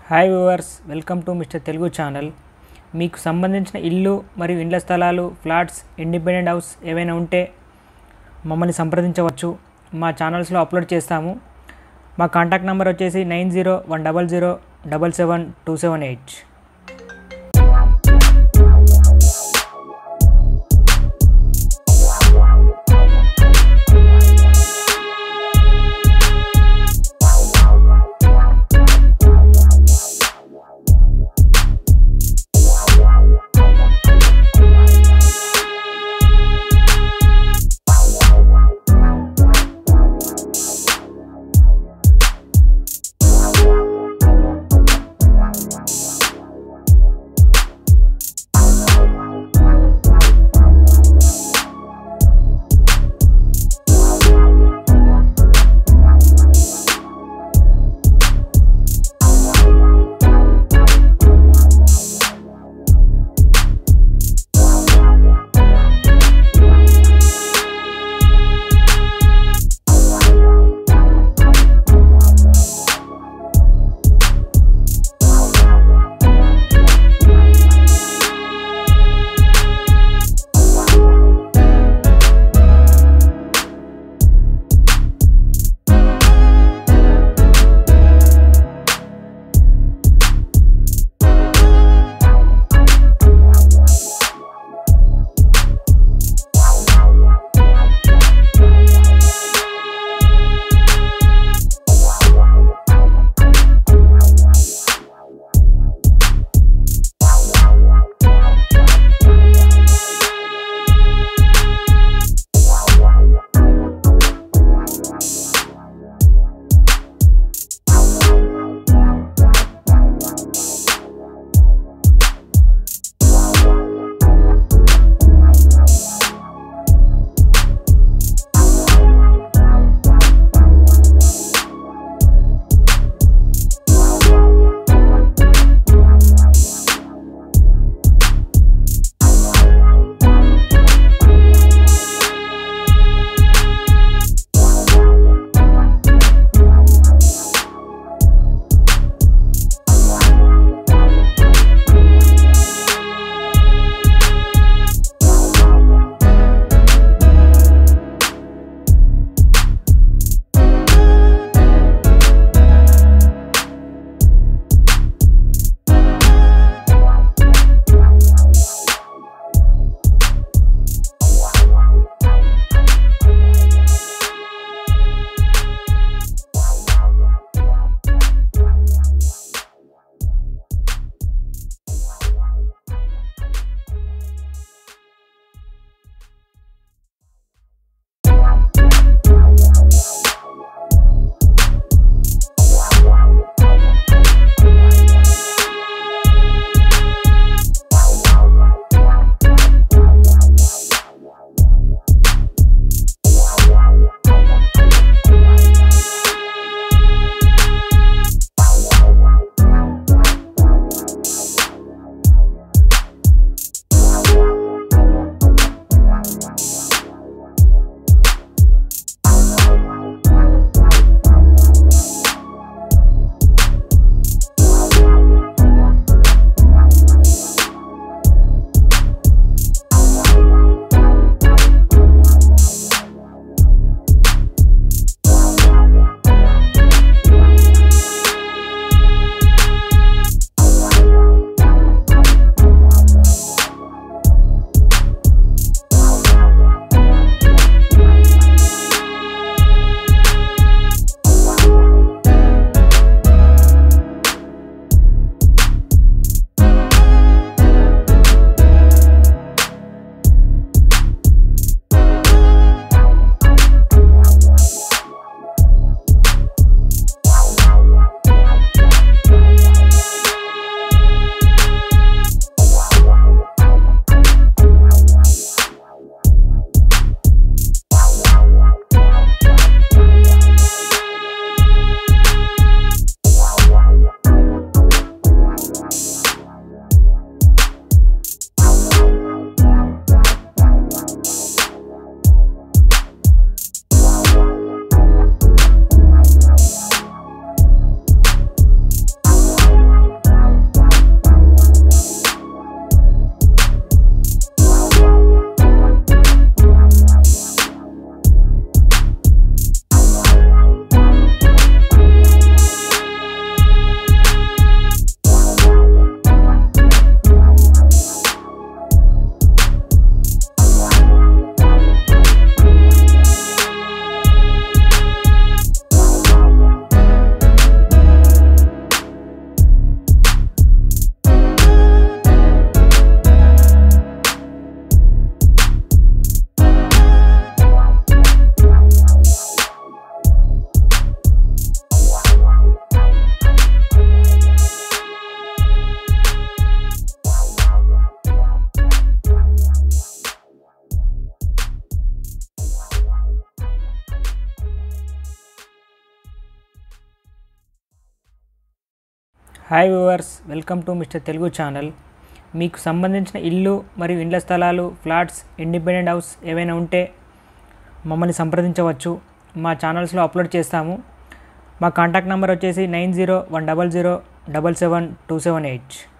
hi viewers welcome to mister Telugu channel మీకు సంబంధించిన ఇల్లు మరియు ఇండ్ల స్థలాలు ఫ్లాట్స్ ఇండిపెండెంట్ హౌస్ ఏవైనా ఉంటే మమ్మల్ని సంప్రదించవచ్చు మా ఛానల్స్లో అప్లోడ్ చేస్తాము మా కాంటాక్ట్ నెంబర్ వచ్చేసి nine zero one double zero double seven two seven eight hi viewers welcome to mister Telugu channel మీకు సంబంధించిన ఇల్లు మరియు ఇండ్ల స్థలాలు ఫ్లాట్స్ ఇండిపెండెంట్ హౌస్ ఏవైనా ఉంటే మమ్మల్ని సంప్రదించవచ్చు మా ఛానల్స్లో అప్లోడ్ చేస్తాము మా కాంటాక్ట్ నెంబర్ వచ్చేసి nine zero one double zero double seven two seven eight